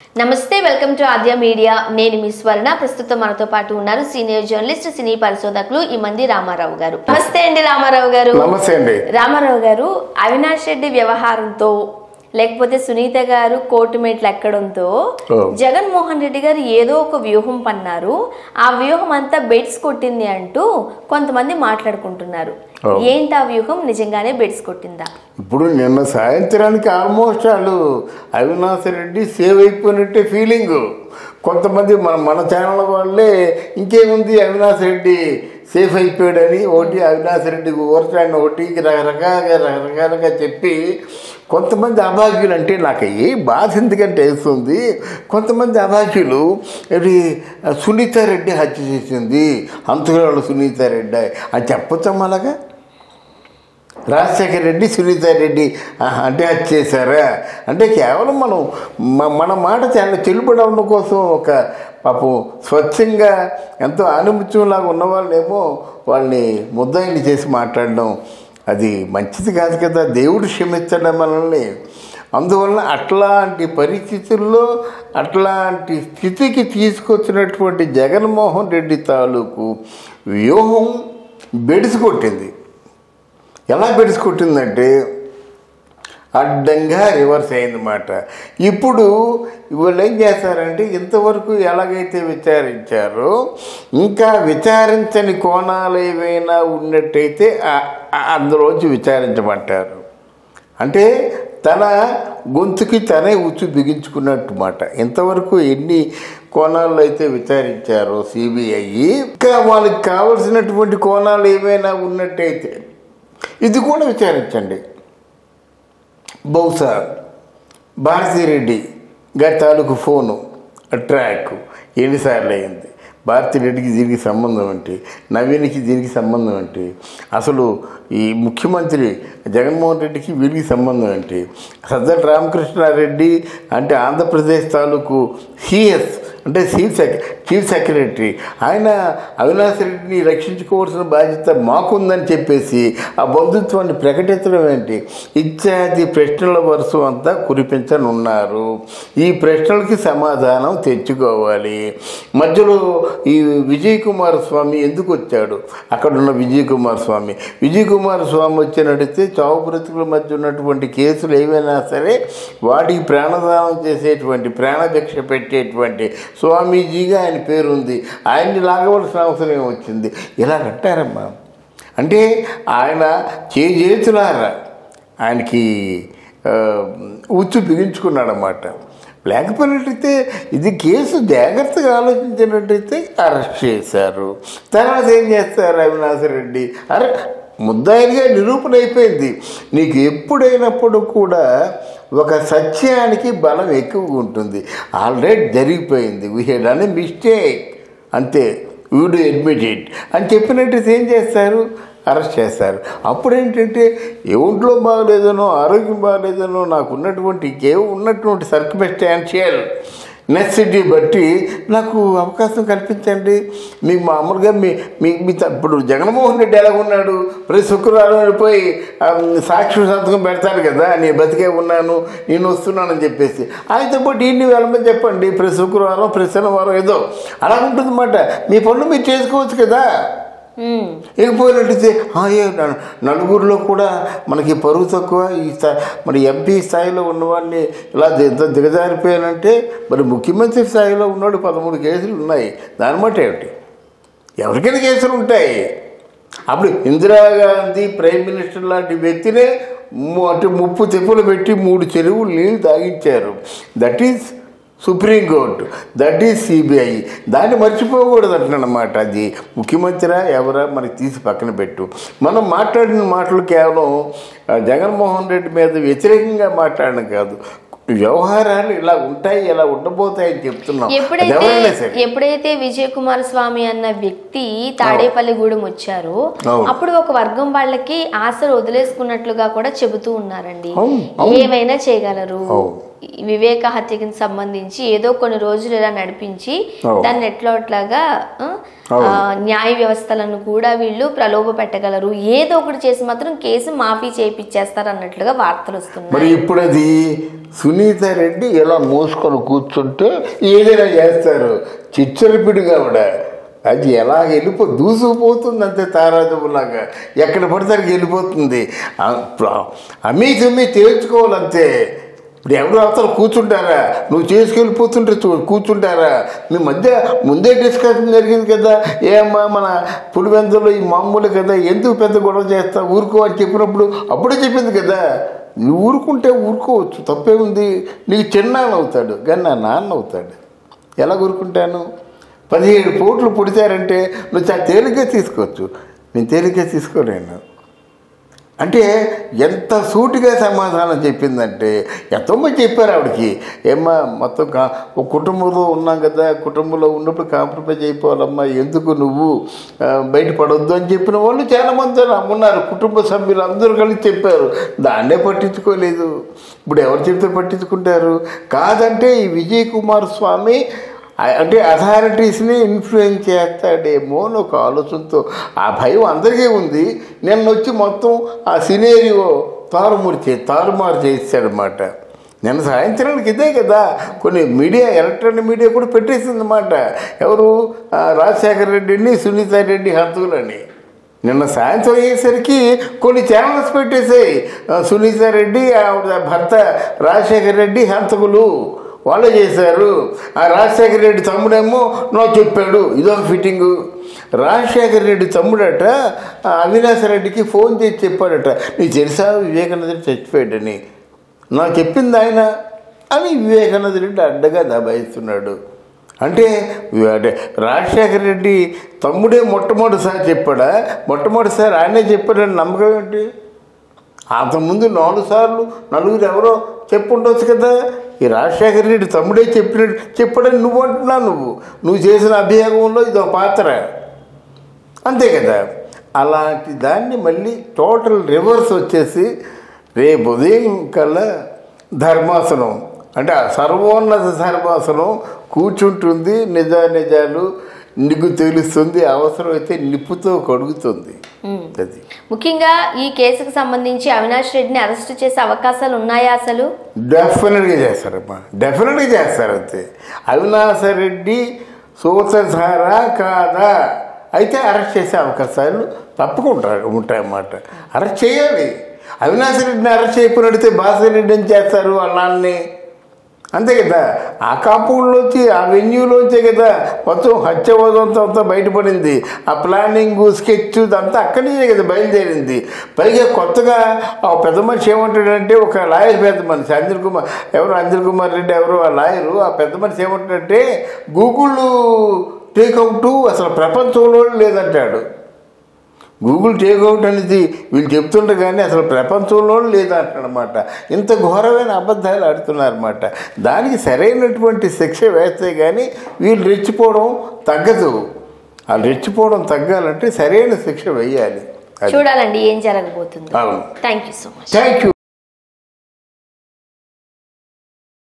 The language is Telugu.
నమస్తే వెల్కమ్ టు ఆద్య మీడియా నేను మీ స్వర్ణ ప్రస్తుతం మనతో పాటు ఉన్నారు సీనియర్ జర్నలిస్ట్ సినీ పరిశోధకులు ఈ మంది రామారావు గారు నమస్తే అండి రామారావు గారు నమస్తే అండి రామారావు గారు అవినాష్ రెడ్డి వ్యవహారంతో లేకపోతే సునీత గారు కోర్టు మేట్లు ఎక్కడంతో ఓ. జగన్మోహన్ రెడ్డి గారు ఏదో ఒక వ్యూహం పన్నారు ఆ వ్యూహం అంతా బెడ్స్ కొట్టింది అంటూ కొంతమంది మాట్లాడుకుంటున్నారు ఓ. ఏంటి ఆ వ్యూహం నిజంగానే బెడ్స్ కొట్టిందా ఇప్పుడు నిన్న సాయంత్రానికి ఆల్మోస్ట్ వాళ్ళు అవినాష్ రెడ్డి సేవ్ అయిపోయినట్టే ఫీలింగ్ కొంతమంది మన మన ఛానల్ వాళ్ళే ఇంకేముంది అవినాష్ రెడ్డి సేఫ్ అయిపోయాడని ఒకటి అవినాష్ రెడ్డి ఓర్చాడిని ఒకటి రకరకాలుగా రకరకాలుగా చెప్పి కొంతమంది అభాగ్యులు అంటే నాకు ఏ బాధ ఎందుకంటే వేస్తుంది కొంతమంది అభాగ్యులు ఇది సునీత రెడ్డి హత్య చేసింది అంతకురాలు సునీత రెడ్డి అని చెప్పొచ్చమ్మా అలాగా రాజశేఖర రెడ్డి సునీత రెడ్డి ఆహా, అంటే అది చేశారా అంటే కేవలం మనం మ- మన మాట చాలా చెల్లుబడి అవడం కోసం ఒక పాపం స్వచ్ఛంగా ఎంతో ఆనుముత్యంలాగా ఉన్న వాళ్ళేమో వాళ్ళని ముద్దాయిని చేసి మాట్లాడడం అది మంచిది కాదు కదా దేవుడు క్షమించడం మనల్ని అందువలన అట్లాంటి పరిస్థితుల్లో అట్లాంటి స్థితికి తీసుకొచ్చినటువంటి జగన్మోహన్ రెడ్డి తాలూకు వ్యూహం బెడిసి కొట్టింది ఎలా పెడుచుకుంటుందంటే అడ్డంగా రివర్స్ అయిందన్నమాట ఇప్పుడు వీళ్ళు ఏం చేస్తారంటే ఇంతవరకు ఎలాగైతే విచారించారో ఇంకా విచారించని కోణాలు ఏవైనా ఉన్నట్టయితే ఆ- ఆ- అందులోంచి విచారించమంటారు అంటే తన గొంతుకి తనే ఉచ్చు బిగించుకున్నట్టు మాట ఇంతవరకు ఎన్ని కోణాల్లో అయితే విచారించారో సిబిఐ ఇంకా వాళ్ళకి కావలసినటువంటి కోణాలు ఏమైనా ఉన్నట్టయితే ఇది కూడా విచారించండి బహుశా భారతిరెడ్డి గారి తాలూకు ఫోను ట్రాక్ ఎన్నిసార్లు అయింది భారతిరెడ్డికి దీనికి సంబంధం ఏంటి నవీన్కి దీనికి సంబంధం ఏంటి అసలు ఈ ముఖ్యమంత్రి జగన్మోహన్ రెడ్డికి వీరికి సంబంధం ఏంటి సజ్జల రామకృష్ణారెడ్డి అంటే ఆంధ్రప్రదేశ్ తాలూకు సిఎస్ అంటే చీఫ్ సెక్ చీఫ్ సెక్రటరీ ఆయన అవినాష్ రెడ్డిని రక్షించుకోవాల్సిన బాధ్యత మాకుందని చెప్పేసి ఆ బంధుత్వాన్ని ప్రకటించడం ఏంటి ఇత్యాది ప్రశ్నల వరుస అంతా కురిపించనున్నారు ఈ ప్రశ్నలకి సమాధానం తెచ్చుకోవాలి మధ్యలో ఈ విజయ్ కుమార్ స్వామి ఎందుకు వచ్చాడు అక్కడ ఉన్న విజయ్ కుమార్ స్వామి విజయ్ కుమార్ స్వామి వచ్చినట్టయితే చావు బ్రతుకుల మధ్య ఉన్నటువంటి కేసులు ఏవైనా సరే వాటికి ప్రాణదానం చేసేటువంటి ప్రాణభిక్ష పెట్టేటువంటి స్వామీజీగా ఆయన పేరుంది ఆయన్ని లాగవలసిన అవసరం ఏమొచ్చింది ఇలా అంటారమ్మా అంటే ఆయన చేతులారా ఆయనకి ఆ, ఉచ్చు బిగించుకున్నాడన్నమాట లేకపోయినట్టయితే ఇది కేసు జాగ్రత్తగా ఆలోచించినట్టయితే అరెస్ట్ చేశారు తర్వాత ఏం చేస్తారు అవినాష్ రెడ్డి అరే ముద్దాయిగా నిరూపణ అయిపోయింది నీకు ఎప్పుడైనప్పుడు కూడా ఒక సత్యానికి బలం ఎక్కువగా ఉంటుంది ఆల్రెడీ జరిగిపోయింది వీ హెడ్ అనే మిస్టేక్ అంతే వీడు అడ్మిట్ ఇట్ అని చెప్పినట్టయితే ఏం చేస్తారు అరెస్ట్ చేస్తారు అప్పుడు ఏంటంటే ఏ ఒంట్లో బాగలేదనో ఆరోగ్యం బాగలేదనో నాకు ఉన్నటువంటి ఇంకేవో ఉన్నటువంటి సర్కమిస్టాన్షియల్ నెసిటీ బట్టి నాకు అవకాశం కల్పించండి మీకు మామూలుగా మీ మీ మీ త- ఇప్పుడు జగన్మోహన్ రెడ్డి ఎలా ఉన్నాడు ప్రతి శుక్రవారం వెళ్ళిపోయి ఆ, సాక్షి సంతకం పెడతాడు కదా నేను బతికే ఉన్నాను నేను వస్తున్నానని చెప్పేసి ఆయనతో పాటు ఇన్ని వెళ్ళమని చెప్పండి ప్రతి శుక్రవారం ప్రతి శనివారం ఏదో అలా ఉంటుందన్నమాట మీ పనులు మీరు చేసుకోవచ్చు కదా ఉమ్. ఇకపోయినట్టయితే అయ్యో న- నలుగురిలో కూడా మనకి పరువు తక్కువ ఈ స్థా మరి ఎంపీ స్థాయిలో ఉన్నవాడిని ఇలా ది- ఇంత దిగజారిపోయానంటే మరి ముఖ్యమంత్రి స్థాయిలో ఉన్నాడు పదమూడు కేసులు ఉన్నాయి దాని బట్టి ఏమిటి ఎవరికైనా కేసులు ఉంటాయి అప్పుడు ఇందిరాగాంధీ ప్రైమ్ మినిస్టర్ లాంటి వ్యక్తినే ము- అంటే ముప్పు తెప్పులు పెట్టి మూడు చెరువులు నీళ్ళు తాగించారు that is Supreme Court that is CBI దాన్ని మర్చిపోకూడదు అంటున్నమాట అది ముఖ్యమంత్రి ఎవరా మనకి తీసి పక్కన పెట్టు మనం మాట్లాడిన మాటలు కేవలం ఆ, జగన్మోహన్ రెడ్డి మీద వ్యతిరేకంగా మాట్లాడడం కాదు వ్యవహారాలు ఇలా ఉంటాయి ఇలా ఉండబోతాయని చెప్తున్నాం అది ఎప్పుడైతే ఎవరైనా సరే ఎప్పుడైతే విజయ్ కుమార్ స్వామి అన్న వ్యక్తి తాడేపల్లిగూడెం వచ్చారో అవును. అప్పుడు ఒక వర్గం వాళ్ళకి ఆశలు వదిలేసుకున్నట్లుగా కూడా చెబుతూ ఉన్నారండి అవును, అవును. ఏమైనా చేయగలరు అవును. ఈ వివేక హత్యకి సంబంధించి ఏదో కొన్ని రోజులు ఇలా నడిపించి అవును. దాన్ని ఎట్లా అట్లాగా ఆ, అవును. ఆ, న్యాయ వ్యవస్థలను కూడా వీళ్ళు ప్రలోభ పెట్టగలరు ఏదో ఒకటి చేసి మాత్రం కేసు మాఫీ చేయించేస్తారు అన్నట్లుగా వార్తలు వస్తున్నాయి మరి ఇప్పుడు అది సునీత రెడ్డి ఇలా మూసుకొని కూర్చుంటే ఏదైనా చేస్తారు చిచ్చరపిడిగా కూడా అది ఎలా వెళ్ళిపో దూసుకుపోతుంది అంతే తారాజులాగా ఎక్కడ పడితే అక్కడికి వెళ్ళిపోతుంది అమ్మీ తమ్మి తేల్చుకోవాలంతే ఇప్పుడు ఎవరు అవతల కూర్చుంటారా నువ్వు చేసుకెళ్ళిపోతుంటే చూ కూర్చుంటారా మీ మధ్య ముందే డిస్కషన్ జరిగింది కదా ఏమ్మా మన పులివెందులో ఈ మామూలు కదా ఎందుకు పెద్ద గొడవ చేస్తా ఊరుకో అని చెప్పినప్పుడు అప్పుడే చెప్పింది కదా నువ్వు ఊరుకుంటే ఊరుకోవచ్చు తప్పే ఉంది నీకు చిన్నాన్న అవుతాడు కానీ నా నాన్న అవుతాడు ఎలా ఊరుకుంటాను పదిహేడు కోట్లు పుడిచారంటే నువ్వు చాలా తేలిగ్గా తీసుకోవచ్చు నేను తేలిగ్గా తీసుకోలేను అంటే ఎంత సూటిగా సమాధానం చెప్పిందంటే ఎంతోమంది చెప్పారు ఆవిడకి ఏమ్మా మొత్తం కా ఒక కుటుంబంలో ఉన్నాం కదా కుటుంబంలో ఉన్నప్పుడు కాంప్రమైజ్ అయిపోవాలమ్మా ఎందుకు నువ్వు ఆ, బయటపడొద్దు అని చెప్పిన వాళ్ళు చాలామంది ఉన్నారు కుటుంబ సభ్యులు అందరూ కలిసి చెప్పారు దాన్నే పట్టించుకోలేదు ఇప్పుడు ఎవరు చెప్తే పట్టించుకుంటారు కాదంటే ఈ విజయ్ కుమార్ స్వామి ఆ- అంటే అథారిటీస్ని ఇన్ఫ్లుయెన్స్ చేస్తాడేమో అని ఒక ఆలోచనతో ఆ భయం అందరికీ ఉంది నిన్న వచ్చి మొత్తం ఆ సినేరియో తారుమారు చే తారుమారు చేశాడనమాట నిన్న సాయంత్రానికి ఇదే కదా కొన్ని మీడియా ఎలక్ట్రానిక్ మీడియా కూడా పెట్టేసిందన్నమాట ఎవరు ఆ, రాజశేఖర రెడ్డిని సునీత రెడ్డి హంతులని నిన్న సాయంత్రం అయ్యేసరికి కొన్ని ఛానల్స్ పెట్టేసాయి ఆ, సునీత రెడ్డి ఆవిడ భర్త రాజశేఖర రెడ్డి హంతకులు వాళ్ళే చేశారు ఆ రాజశేఖర రెడ్డి తమ్ముడేమో నో చెప్పాడు ఇదో ఫిట్టింగు రాజశేఖర రెడ్డి తమ్ముడట ఆ అవినాష్ రెడ్డికి ఫోన్ చేసి చెప్పాడట నీకు తెలుసా వివేకానంద చచ్చిపోయాడని నాకు చెప్పింది ఆయన అని వివేకానంద రెడ్డి అడ్డగా దబాయిస్తున్నాడు అంటే అంటే రాజశేఖర రెడ్డి తమ్ముడే మొట్టమొదటిసారి చెప్పాడా మొట్టమొదటిసారి ఆయనే చెప్పాడని నమ్మకం ఏంటి అంతకుముందు నాలుగు సార్లు నలుగురు ఎవరో చెప్పుండొచ్చు కదా ఈ రాజశేఖర రెడ్డి తమ్ముడే చెప్పినట్టు చెప్పాడని నువ్వు అంటున్నావు నువ్వు నువ్వు చేసిన అభియోగంలో ఇదో పాత్ర అంతే కదా అలాంటి దాన్ని మళ్ళీ టోటల్ రివర్స్ వచ్చేసి రేపు ఉదయం కల్లా ధర్మాసనం అంటే ఆ సర్వోన్నత ధర్మాసనం కూర్చుంటుంది నిజా నిజాలు నిగ్గు తెలుస్తుంది అవసరమైతే నిప్పుతో కడుగుతుంది అది ముఖ్యంగా ఈ కేసుకు సంబంధించి అవినాష్ రెడ్డిని అరెస్ట్ చేసే అవకాశాలు ఉన్నాయా అసలు డెఫినెట్గా చేస్తారమ్మా డెఫినెట్గా చేస్తారు అంతే అవినాశ రెడ్డి సూత్రధారా కాదా అయితే అరెస్ట్ చేసే అవకాశాలు తప్పకుండా ఉంటాయన్నమాట అరెస్ట్ చేయాలి అవినాశ రెడ్డిని అరెస్ట్ చేయకపోయినడితే భాస్కర్ రెడ్డి ఏం చేస్తారు వాళ్ళ నాన్నని అంతే కదా ఆ కాంపౌండ్లోంచి ఆ వెన్యూలోంచే కదా మొత్తం హత్యవోదంతో అంతా బయటపడింది ఆ ప్లానింగ్ స్కెచ్ అంతా అక్కడి నుంచే కదా బయలుదేరింది పైగా కొత్తగా ఆ పెద్ద మనిషి ఏమంటాడంటే ఒక లాయర్ పెద్ద మనిషి అంజన్ కుమార్ ఎవరు అంజన్ కుమార్ రెడ్డి ఎవరు ఆ లాయరు ఆ పెద్ద మనిషి ఏమంటాడంటే గూగుల్ టేక్అవుట్ అసలు ప్రపంచంలో లేదంటాడు గూగుల్ టేక్అవుట్ అనేది వీళ్ళు చెప్తుంటే కానీ అసలు ప్రపంచంలో లేదంటాడనమాట ఇంత ఘోరమైన అబద్ధాలు ఆడుతున్నారన్నమాట దానికి సరైనటువంటి శిక్ష వేస్తే కానీ వీళ్ళు రెచ్చిపోవడం తగ్గదు వాళ్ళు రెచ్చిపోవడం తగ్గాలంటే సరైన శిక్ష వేయాలి అది చూడాలండి ఏం జరగబోతుందో అవును thank you so much thank you